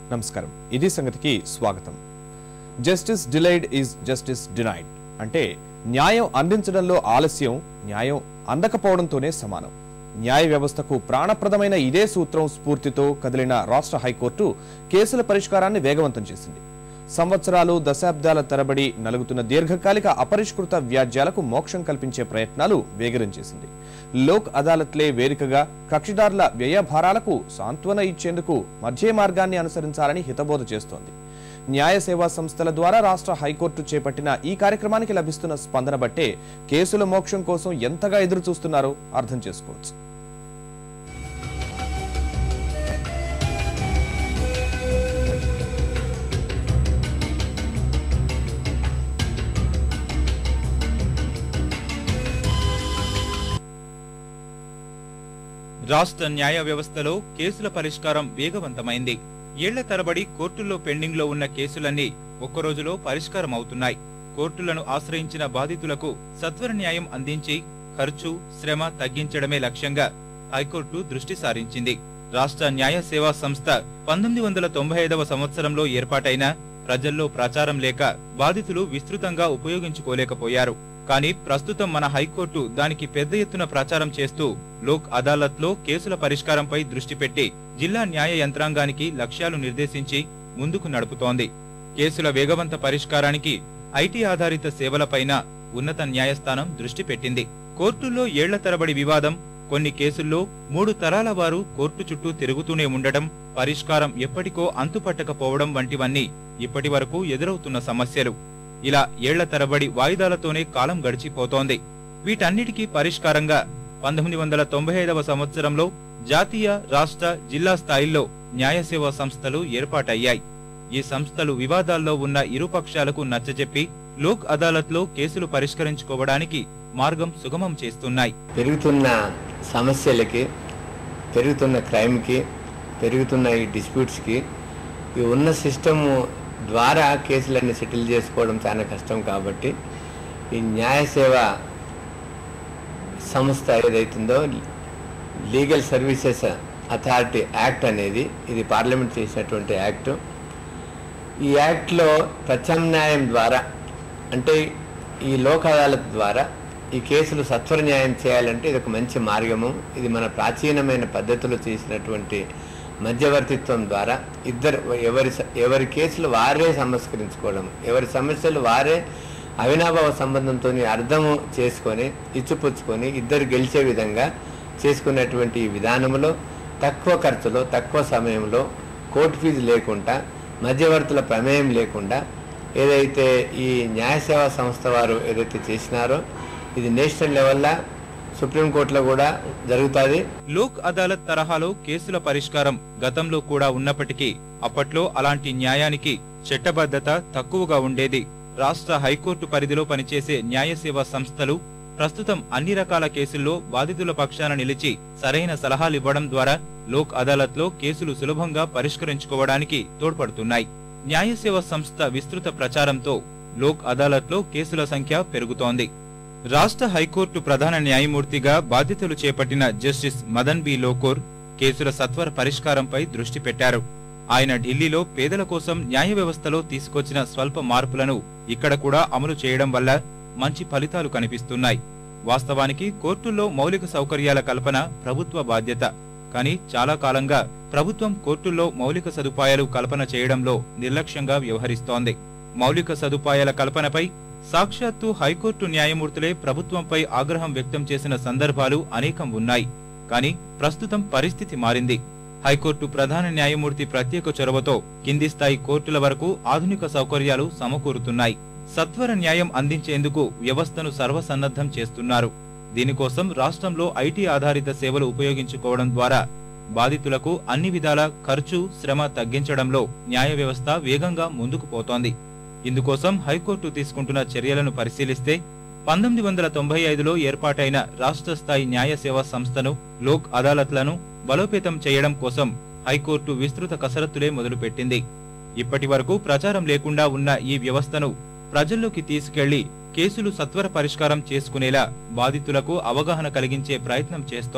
నమస్కారం ఇది సంగతికి స్వాగతం justice delayed is justice denied అంటే న్యాయం అందించడంలో ఆలస్యం న్యాయం అందకపోవడంతోనే సమానం న్యాయ వ్యవస్థకు ప్రాణప్రదమైన ఇదే సూత్రం స్ఫూర్తితో కదిలిన రాష్ట్ర హైకోర్టు కేసుల పరిష్కారాన్ని వేగవంతం చేసింది సంవత్సరాలు దశాబ్దాల తరబడి నలుగుతున్న దీర్ఘకాలిక అపరిష్కృత వ్యాజ్యాలకు మోక్షం కల్పించే ప్రయత్నాలు వేగరం చేసింది లోక్ అదాలత్లే వేదికగా కక్షిదారుల వ్యయ భారాలకు సాంత్వన ఇచ్చేందుకు మధ్య మార్గాన్ని అనుసరించాలని హితబోధ చేస్తోంది న్యాయ సేవా సంస్థల ద్వారా రాష్ట్ర హైకోర్టు చేపట్టిన ఈ కార్యక్రమానికి లభిస్తున్న స్పందన బట్టే కేసుల మోక్షం కోసం ఎంతగా ఎదురు చూస్తున్నారో అర్థం చేసుకోవచ్చు రాష్ట్ర న్యాయ వ్యవస్థలో కేసుల పరిష్కారం వేగవంతమైంది ఏళ్ల తరబడి కోర్టుల్లో పెండింగ్లో ఉన్న కేసులన్నీ ఒక్క రోజులో పరిష్కారం అవుతున్నాయి కోర్టులను ఆశ్రయించిన బాధితులకు సత్వర న్యాయం అందించి ఖర్చు శ్రమ తగ్గించడమే లక్ష్యంగా హైకోర్టు దృష్టి సారించింది రాష్ట్ర న్యాయ సేవా సంస్థ పంతొమ్మిది వందల తొంభై ఐదవ సంవత్సరంలో ఏర్పాటైన ప్రజల్లో ప్రచారం లేక బాధితులు విస్తృతంగా ఉపయోగించుకోలేకపోయారు కానీ ప్రస్తుతం మన హైకోర్టు దానికి పెద్ద ఎత్తున ప్రచారం చేస్తూ లోక్ అదాలత్లో కేసుల పరిష్కారంపై దృష్టి పెట్టి జిల్లా న్యాయ యంత్రాంగానికి లక్ష్యాలు నిర్దేశించి ముందుకు నడుపుతోంది కేసుల వేగవంత పరిష్కారానికి ఐటీ ఆధారిత సేవలపైన ఉన్నత న్యాయస్థానం దృష్టి పెట్టింది కోర్టుల్లో ఏళ్ల తరబడి వివాదం కొన్ని కేసుల్లో మూడు తరాల వారు కోర్టు చుట్టూ తిరుగుతూనే ఉండటం పరిష్కారం ఎప్పటికో అంతుపట్టకపోవడం వంటివన్నీ ఇప్పటి వరకు ఎదురవుతున్న సమస్యలు ఇలా ఏళ్ల తరబడి వాయిదాలతోనే కాలం గడిచిపోతోంది వీటన్నిటికీ పరిష్కారంగా పంతొమ్మిది వందల తొంభై ఐదవ సంవత్సరంలో జాతీయ రాష్ట్ర జిల్లా స్థాయిల్లో న్యాయ సేవా సంస్థలు ఏర్పాటయ్యాయి ఈ సంస్థలు వివాదాల్లో ఉన్న ఇరుపక్షాలకు నచ్చజెప్పి లోక్ అదాలత్లో కేసులు పరిష్కరించుకోవడానికి మార్గం సుగమం చేస్తున్నాయి పెరుగుతున్న సమస్యలకి పెరుగుతున్న క్రైమ్కి పెరుగుతున్న ఈ డిస్ప్యూట్స్కి ఈ ఉన్న సిస్టమ్ ద్వారా కేసులన్నీ సెటిల్ చేసుకోవడం చాలా కష్టం కాబట్టి ఈ న్యాయ సేవ సంస్థ ఏదైతుందో లీగల్ సర్వీసెస్ అథారిటీ యాక్ట్ అనేది ఇది పార్లమెంట్ చేసినటువంటి యాక్ట్ ఈ యాక్ట్లో ప్రత్యామ్నాయం ద్వారా అంటే ఈ లోక్ అదాలత్ ద్వారా ఈ కేసులు సత్వర న్యాయం చేయాలంటే ఇది ఒక మంచి మార్గము ఇది మన ప్రాచీనమైన పద్ధతిలో చేసినటువంటి మధ్యవర్తిత్వం ద్వారా ఇద్దరు ఎవరి స- ఎవరి కేసులు వారే సంస్కరించుకోవడం ఎవరి సమస్యలు వారే అవినాభావ సంబంధంతో అర్థము చేసుకొని ఇచ్చిపుచ్చుకొని ఇద్దరు గెలిచే విధంగా చేసుకున్నటువంటి ఈ విధానంలో తక్కువ ఖర్చులో తక్కువ సమయంలో కోర్టు ఫీజు లేకుండా మధ్యవర్తుల ప్రమేయం లేకుండా ఏదైతే ఈ న్యాయ సేవా సంస్థ వారు ఏదైతే చేసినారో ఇది నేషనల్ లెవెల్లో సుప్రీంకోర్టులో కూడా జరుగుతుంది లోక్ అదాలత్ తరహాలో కేసుల పరిష్కారం గతంలో కూడా ఉన్నప్పటికీ అప్పట్లో అలాంటి న్యాయానికి చట్టబద్ధత తక్కువగా ఉండేది రాష్ట్ర హైకోర్టు పరిధిలో పనిచేసే న్యాయ సేవా సంస్థలు ప్రస్తుతం అన్ని రకాల కేసుల్లో బాధితుల పక్షాన నిలిచి సరైన సలహాలివ్వడం ద్వారా లోక్ అదాలత్లో కేసులు సులభంగా పరిష్కరించుకోవడానికి తోడ్పడుతున్నాయి న్యాయ సేవా సంస్థ విస్తృత ప్రచారంతో లోక్ అదాలత్లో కేసుల సంఖ్య పెరుగుతోంది రాష్ట్ర హైకోర్టు ప్రధాన న్యాయమూర్తిగా బాధ్యతలు చేపట్టిన జస్టిస్ మదన్ బి లోకూర్ కేసుల సత్వర పరిష్కారంపై దృష్టి పెట్టారు ఆయన ఢిల్లీలో పేదల కోసం న్యాయ వ్యవస్థలో తీసుకొచ్చిన స్వల్ప మార్పులను ఇక్కడ కూడా అమలు చేయడం వల్ల మంచి ఫలితాలు కనిపిస్తున్నాయి వాస్తవానికి కోర్టుల్లో మౌలిక సౌకర్యాల కల్పన ప్రభుత్వ బాధ్యత కానీ చాలా కాలంగా ప్రభుత్వం కోర్టుల్లో మౌలిక సదుపాయాలు కల్పన చేయడంలో నిర్లక్ష్యంగా వ్యవహరిస్తోంది మౌలిక సదుపాయాల కల్పనపై సాక్షాత్తు హైకోర్టు న్యాయమూర్తులే ప్రభుత్వంపై ఆగ్రహం వ్యక్తం చేసిన సందర్భాలు అనేకం ఉన్నాయి కానీ ప్రస్తుతం పరిస్థితి మారింది హైకోర్టు ప్రధాన న్యాయమూర్తి ప్రత్యేక చొరవతో కింది స్థాయి కోర్టుల వరకు ఆధునిక సౌకర్యాలు సమకూరుతున్నాయి సత్వర న్యాయం అందించేందుకు వ్యవస్థను సర్వసన్నద్ధం చేస్తున్నారు దీనికోసం రాష్ట్రంలో ఐటీ ఆధారిత సేవలు ఉపయోగించుకోవడం ద్వారా బాధితులకు అన్ని విధాల ఖర్చు శ్రమ తగ్గించడంలో న్యాయ వ్యవస్థ వేగంగా ముందుకు పోతోంది ఇందుకోసం హైకోర్టు తీసుకుంటున్న చర్యలను పరిశీలిస్తే పంతొమ్మిది వందల తొంభై ఐదులో ఏర్పాటైన రాష్ట్ర స్థాయి న్యాయ సేవా సంస్థను లోక్ అదాలత్లను బలోపేతం చేయడం కోసం హైకోర్టు విస్తృత కసరత్తులే మొదలుపెట్టింది ఇప్పటి వరకు ప్రచారం లేకుండా ఉన్న ఈ వ్యవస్థను ప్రజల్లోకి తీసుకెళ్లి కేసులు సత్వర పరిష్కారం చేసుకునేలా బాధితులకు అవగాహన కలిగించే ప్రయత్నం చేస్తోంది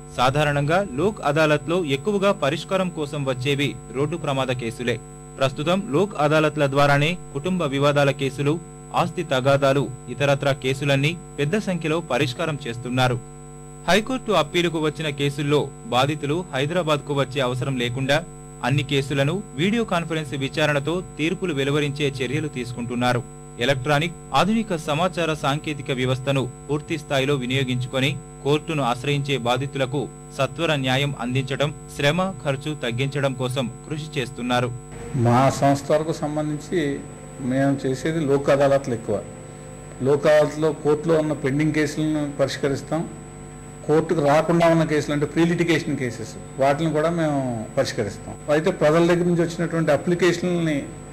సాధారణంగా లోక్ అదాలత్లో ఎక్కువగా పరిష్కారం కోసం వచ్చేవి రోడ్డు ప్రమాద కేసులే ప్రస్తుతం లోక్ అదాలత్ల ద్వారానే కుటుంబ వివాదాల కేసులు ఆస్తి తగాదాలు ఇతరత్రా కేసులన్నీ పెద్ద సంఖ్యలో పరిష్కారం చేస్తున్నారు హైకోర్టు అప్పీలుకు వచ్చిన కేసుల్లో బాధితులు హైదరాబాద్ కు వచ్చే అవసరం లేకుండా అన్ని కేసులను వీడియో కాన్ఫరెన్స్ విచారణతో తీర్పులు వెలువరించే చర్యలు తీసుకుంటున్నారు ఎలక్ట్రానిక్ ఆధునిక సమాచార సాంకేతిక వ్యవస్థను పూర్తి స్థాయిలో వినియోగించుకొని కోర్టును ఆశ్రయించే బాధితులకు సత్వర న్యాయం అందించడం శ్రమ ఖర్చు తగ్గించడం కోసం కృషి చేస్తున్నారు మా సంస్థ వరకు సంబంధించి మేము చేసేది లోక్ అదాలత్లు ఎక్కువ లోక్ అదాలత్లో కోర్టులో ఉన్న పెండింగ్ కేసులను పరిష్కరిస్తాం కోర్టుకు రాకుండా ఉన్న కేసులు అంటే ప్రీ లిటిగేషన్ కేసెస్ వాటిని కూడా మేము పరిష్కరిస్తాం అయితే ప్రజల దగ్గర నుంచి వచ్చినటువంటి అప్లికేషన్ని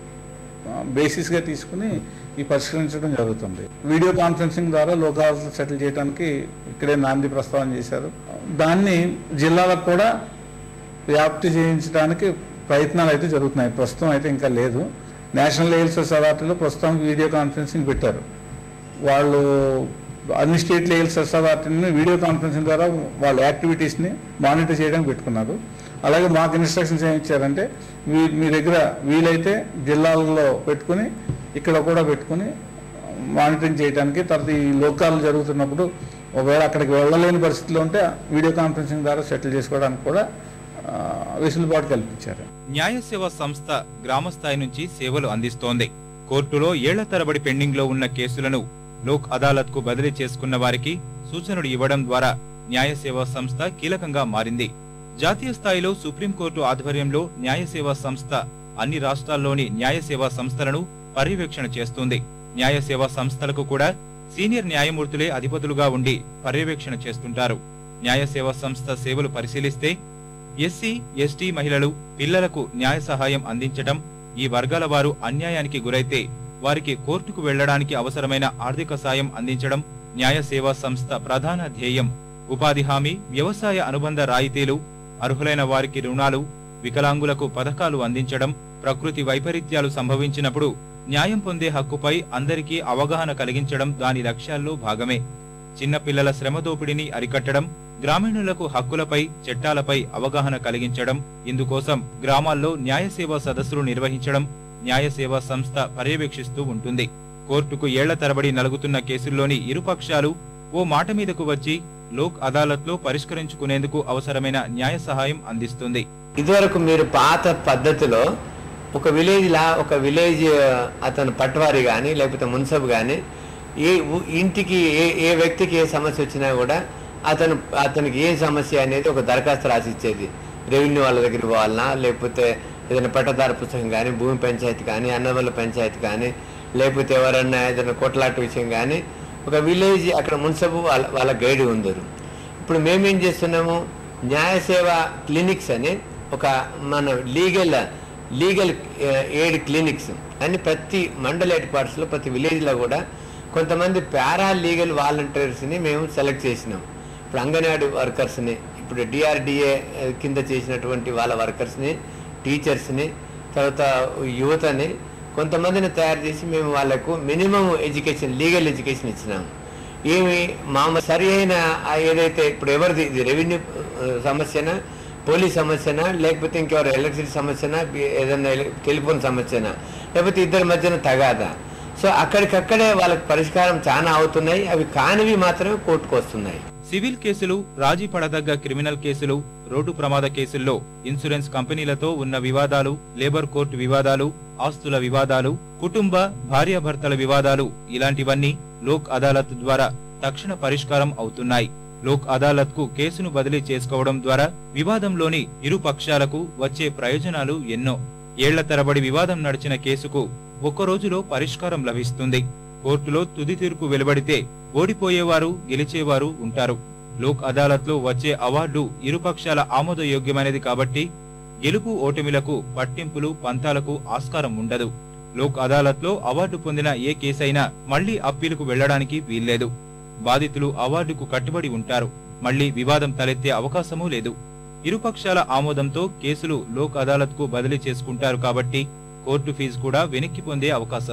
బేసిస్గా తీసుకుని ఈ పరిష్కరించడం జరుగుతుంది వీడియో కాన్ఫరెన్సింగ్ ద్వారా లోక్ అదాలత్లు సెటిల్ చేయడానికి ఇక్కడే నాంది ప్రస్తావన చేశారు దాన్ని జిల్లాలకు కూడా వ్యాప్తి చేయించడానికి ప్రయత్నాలు అయితే జరుగుతున్నాయి ప్రస్తుతం అయితే ఇంకా లేదు నేషనల్ లెవెల్ అథారిటీలో ప్రస్తుతం వీడియో కాన్ఫరెన్సింగ్ పెట్టారు వాళ్ళు అన్ని స్టేట్ లెవెల్ అథారిటీని వీడియో కాన్ఫరెన్సింగ్ ద్వారా వాళ్ళ యాక్టివిటీస్ని మానిటర్ చేయడానికి పెట్టుకున్నారు అలాగే మాకు ఇన్స్ట్రక్షన్స్ ఏమి ఇచ్చారంటే మీ మీ దగ్గర వీలైతే జిల్లాలలో పెట్టుకుని ఇక్కడ కూడా పెట్టుకుని మానిటరింగ్ చేయడానికి తర్వాత ఈ లోకాలు జరుగుతున్నప్పుడు ఒకవేళ అక్కడికి వెళ్ళలేని పరిస్థితిలో ఉంటే వీడియో కాన్ఫరెన్సింగ్ ద్వారా సెటిల్ చేసుకోవడానికి కూడా ఆ, వెసులుబాటు కల్పించారు న్యాయ సేవా సంస్థ గ్రామ స్థాయి నుంచి సేవలు అందిస్తోంది కోర్టులో ఏళ్ల తరబడి పెండింగ్ లో ఉన్న కేసులను లోక్ అదాలత్ కు బదిలీ చేసుకున్న వారికి సూచనలు ఇవ్వడం ద్వారా న్యాయ సేవా సంస్థ కీలకంగా మారింది జాతీయ స్థాయిలో సుప్రీంకోర్టు ఆధ్వర్యంలో న్యాయ సేవా సంస్థ అన్ని రాష్ట్రాల్లోని న్యాయ సేవా సంస్థలను పర్యవేక్షణ చేస్తుంది న్యాయ సేవా సంస్థలకు కూడా సీనియర్ న్యాయమూర్తులే అధిపతులుగా ఉండి పర్యవేక్షణ చేస్తుంటారు న్యాయ సేవా సంస్థ సేవలు పరిశీలిస్తే ఎస్సీ ఎస్టీ మహిళలు పిల్లలకు న్యాయ సహాయం అందించటం ఈ వర్గాల వారు అన్యాయానికి గురైతే వారికి కోర్టుకు వెళ్లడానికి అవసరమైన ఆర్థిక సాయం అందించడం న్యాయ సేవా సంస్థ ప్రధాన ధ్యేయం ఉపాధి హామీ వ్యవసాయ అనుబంధ రాయితీలు అర్హులైన వారికి రుణాలు వికలాంగులకు పథకాలు అందించడం ప్రకృతి వైపరీత్యాలు సంభవించినప్పుడు న్యాయం పొందే హక్కుపై అందరికీ అవగాహన కలిగించడం దాని లక్ష్యాల్లో భాగమే చిన్నపిల్లల శ్రమ దోపిడీని అరికట్టడం గ్రామీణులకు హక్కులపై చట్టాలపై అవగాహన కలిగించడం ఇందుకోసం గ్రామాల్లో న్యాయ సేవా సదస్సులు నిర్వహించడం న్యాయ సేవా సంస్థ పర్యవేక్షిస్తూ ఉంటుంది కోర్టుకు ఏళ్ల తరబడి నలుగుతున్న కేసుల్లోని ఇరుపక్షాలు ఓ మాట మీదకు వచ్చి లోక్ అదాలత్లో పరిష్కరించుకునేందుకు అవసరమైన న్యాయ సహాయం అందిస్తుంది ఇదివరకు మీరు పాత పద్ధతిలో ఒక విలేజ్ లా ఒక విలేజ్ అతను పట్వారి కానీ లేకపోతే మున్సబ్ కానీ ఏ ఊ- ఇంటికి ఏ ఏ వ్యక్తికి ఏ సమస్య వచ్చినా కూడా అతను అతనికి ఏ సమస్య అనేది ఒక దరఖాస్తు రాసి ఇచ్చేది రెవెన్యూ వాళ్ళ దగ్గరికి పోవాలన్నా లేకపోతే ఏదైనా పట్టదారు పుస్తకం కానీ భూమి పంచాయతీ కానీ అన్నవల్ల పంచాయతీ కానీ లేకపోతే ఎవరన్నా ఏదైనా కొట్లాట విషయం కానీ ఒక విలేజ్ అక్కడ మున్సబు వాళ్ళ వాళ్ళ గైడ్ ఉందరు ఇప్పుడు మేమేం చేస్తున్నాము న్యాయ సేవ క్లినిక్స్ అని ఒక మన లీగల్ లీగల్ ఎయిడ్ క్లినిక్స్ అని ప్రతి మండల హెడ్ క్వార్టర్స్లో ప్రతి విలేజ్లో కూడా కొంతమంది పారా లీగల్ వాలంటీర్స్ని మేము సెలెక్ట్ చేసినాం ఇప్పుడు అంగన్వాడీ వర్కర్స్ని ఇప్పుడు డిఆర్డిఏ కింద చేసినటువంటి వాళ్ళ వర్కర్స్ని టీచర్స్ని తర్వాత యువతని కొంతమందిని తయారు చేసి మేము వాళ్ళకు మినిమం ఎడ్యుకేషన్ లీగల్ ఎడ్యుకేషన్ ఇచ్చినాము ఏమి మామ సరి అయిన ఆ ఏదైతే ఇప్పుడు ఎవరిది ఇది రెవెన్యూ ఆ, సమస్యనా పోలీస్ సమస్యనా లేకపోతే ఇంకెవరు ఎలక్ట్రిసిటీ సమస్యనా బి- ఏదైనా ఎల- టెలిఫోన్ సమస్యనా లేకపోతే ఇద్దరి మధ్యన తగాదా సో అక్కడికక్కడే వాళ్ళకి పరిష్కారం చాలా అవుతున్నాయి అవి కానివి మాత్రమే కోర్టుకు వస్తున్నాయి సివిల్ కేసులు రాజీ పడదగ్గ క్రిమినల్ కేసులు రోడ్డు ప్రమాద కేసుల్లో ఇన్సూరెన్స్ కంపెనీలతో ఉన్న వివాదాలు లేబర్ కోర్టు వివాదాలు ఆస్తుల వివాదాలు కుటుంబ భార్యాభర్తల వివాదాలు ఇలాంటివన్నీ లోక్ అదాలత్ ద్వారా తక్షణ పరిష్కారం అవుతున్నాయి లోక్ అదాలత్ కు కేసును బదిలీ చేసుకోవడం ద్వారా వివాదంలోని ఇరు పక్షాలకు వచ్చే ప్రయోజనాలు ఎన్నో ఏళ్ల తరబడి వివాదం నడిచిన కేసుకు ఒక్క రోజులో పరిష్కారం లభిస్తుంది కోర్టులో తుది తీర్పు వెలువడితే ఓడిపోయేవారు గెలిచేవారు ఉంటారు లోక్ అదాలత్లో వచ్చే అవార్డు ఇరుపక్షాల ఆమోదయోగ్యమైనది కాబట్టి గెలుపు ఓటమిలకు పట్టింపులు పంతాలకు ఆస్కారం ఉండదు లోక్ అదాలత్లో అవార్డు పొందిన ఏ కేసైనా మళ్లీ అప్పీలుకు వెళ్లడానికి వీల్లేదు బాధితులు అవార్డుకు కట్టుబడి ఉంటారు మళ్లీ వివాదం తలెత్తే అవకాశమూ లేదు ఇరుపక్షాల ఆమోదంతో కేసులు లోక్ అదాలత్కు బదిలీ చేసుకుంటారు కాబట్టి కోర్టు ఫీజు కూడా వెనక్కి పొందే అవకాశం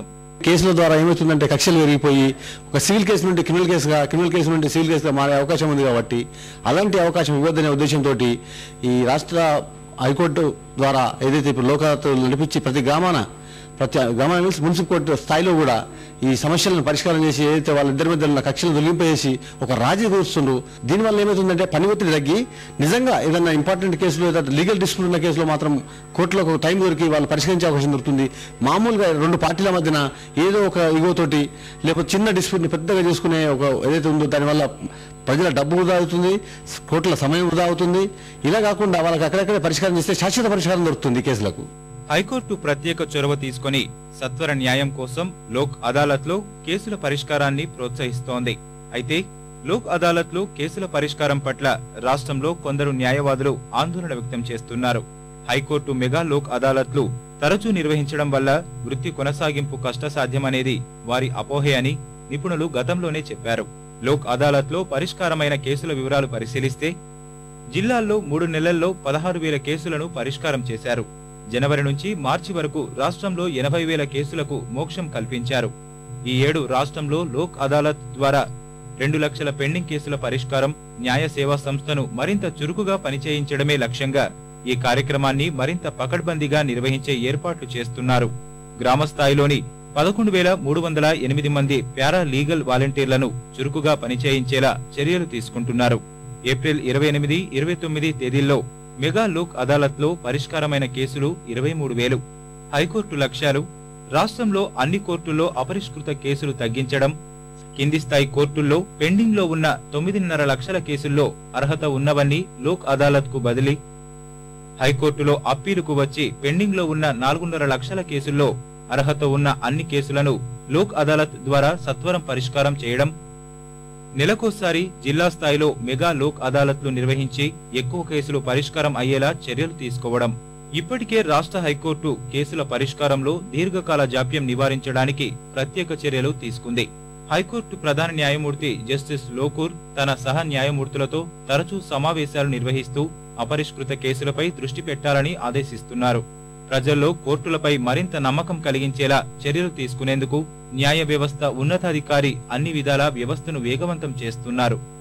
కేసుల ద్వారా ఏమవుతుందంటే కక్షలు పెరిగిపోయి ఒక సివిల్ కేసు నుండి క్రిమినల్ కేసుగా క్రిమినల్ కేసు నుండి సివిల్ కేసుగా మారే అవకాశం ఉంది కాబట్టి అలాంటి అవకాశం ఇవ్వద్దనే ఉద్దేశంతో ఈ రాష్ట్ర హైకోర్టు ద్వారా ఏదైతే ఇప్పుడు లోకాదాలతలు నడిపించి ప్రతి గ్రామాన ప్రతి గ్రామాల మీన్స్ మున్సిపల్ కోర్టు స్థాయిలో కూడా ఈ సమస్యలను పరిష్కారం చేసి ఏదైతే వాళ్ళిద్దరి మధ్య ఉన్న కక్షలను తొలగింపజేసి ఒక రాజీ కూరుస్తుండ్రు దీనివల్ల ఏమవుతుందంటే పని ఒత్తిడి తగ్గి నిజంగా ఏదైనా ఇంపార్టెంట్ కేసులు ఏదైనా లీగల్ డిస్ప్యూట్ ఉన్న కేసులో మాత్రం కోర్టులో ఒక టైం దొరికి వాళ్ళు పరిష్కరించే అవకాశం దొరుకుతుంది మామూలుగా రెండు పార్టీల మధ్యన ఏదో ఒక ఇగోతోటి లేకపోతే చిన్న డిస్ప్యూట్ని పెద్దగా చేసుకునే ఒక ఏదైతే ఉందో దానివల్ల ప్రజల డబ్బు వృధా అవుతుంది కోర్టుల సమయం వృధా అవుతుంది ఇలా కాకుండా వాళ్ళకి అక్కడక్కడే పరిష్కారం చేస్తే శాశ్వత పరిష్కారం దొరుకుతుంది ఈ కేసులకు హైకోర్టు ప్రత్యేక చొరవ తీసుకొని సత్వర న్యాయం కోసం లోక్ అదాలత్లో కేసుల పరిష్కారాన్ని ప్రోత్సహిస్తోంది అయితే లోక్ అదాలత్లో కేసుల పరిష్కారం పట్ల రాష్ట్రంలో కొందరు న్యాయవాదులు ఆందోళన వ్యక్తం చేస్తున్నారు హైకోర్టు మెగా లోక్ అదాలత్లు తరచూ నిర్వహించడం వల్ల వృత్తి కొనసాగింపు కష్టసాధ్యమనేది వారి అపోహే అని నిపుణులు గతంలోనే చెప్పారు లోక్ అదాలత్లో పరిష్కారమైన కేసుల వివరాలు పరిశీలిస్తే జిల్లాల్లో మూడు నెలల్లో పదహారు వేల కేసులను పరిష్కారం చేశారు జనవరి నుంచి మార్చి వరకు రాష్ట్రంలో ఎనభై వేల కేసులకు మోక్షం కల్పించారు ఈ ఏడు రాష్ట్రంలో లోక్ అదాలత్ ద్వారా రెండు లక్షల పెండింగ్ కేసుల పరిష్కారం న్యాయ సేవా సంస్థను మరింత చురుకుగా పనిచేయించడమే లక్ష్యంగా ఈ కార్యక్రమాన్ని మరింత పకడ్బందీగా నిర్వహించే ఏర్పాట్లు చేస్తున్నారు గ్రామ స్థాయిలోని పదకొండు వేల మూడు వందల ఎనిమిది మంది పారా లీగల్ వాలంటీర్లను చురుకుగా పనిచేయించేలా చర్యలు తీసుకుంటున్నారు ఏప్రిల్ ఇరవై ఎనిమిది ఇరవై తొమ్మిది తేదీల్లో మెగా లోక్ అదాలత్లో పరిష్కారమైన కేసులు ఇరవై మూడు వేలు హైకోర్టు లక్ష్యాలు రాష్ట్రంలో అన్ని కోర్టుల్లో అపరిష్కృత కేసులు తగ్గించడం కింది స్థాయి కోర్టుల్లో పెండింగ్ లో ఉన్న తొమ్మిదిన్నర లక్షల కేసుల్లో అర్హత ఉన్నవన్నీ లోక్ అదాలత్ కు బదిలీ హైకోర్టులో అప్పీలుకు వచ్చి పెండింగ్ లో ఉన్న నాలుగున్నర లక్షల కేసుల్లో అర్హత ఉన్న అన్ని కేసులను లోక్ అదాలత్ ద్వారా సత్వరం పరిష్కారం చేయడం నెలకోసారి జిల్లా స్థాయిలో మెగా లోక్ అదాలత్లు నిర్వహించి ఎక్కువ కేసులు పరిష్కారం అయ్యేలా చర్యలు తీసుకోవడం ఇప్పటికే రాష్ట్ర హైకోర్టు కేసుల పరిష్కారంలో దీర్ఘకాల జాప్యం నివారించడానికి ప్రత్యేక చర్యలు తీసుకుంది హైకోర్టు ప్రధాన న్యాయమూర్తి జస్టిస్ లోకూర్ తన సహ న్యాయమూర్తులతో తరచూ సమావేశాలు నిర్వహిస్తూ అపరిష్కృత కేసులపై దృష్టి పెట్టాలని ఆదేశిస్తున్నారు ప్రజల్లో కోర్టులపై మరింత నమ్మకం కలిగించేలా చర్యలు తీసుకునేందుకు న్యాయ వ్యవస్థ ఉన్నతాధికారి అన్ని విధాలా వ్యవస్థను వేగవంతం చేస్తున్నారు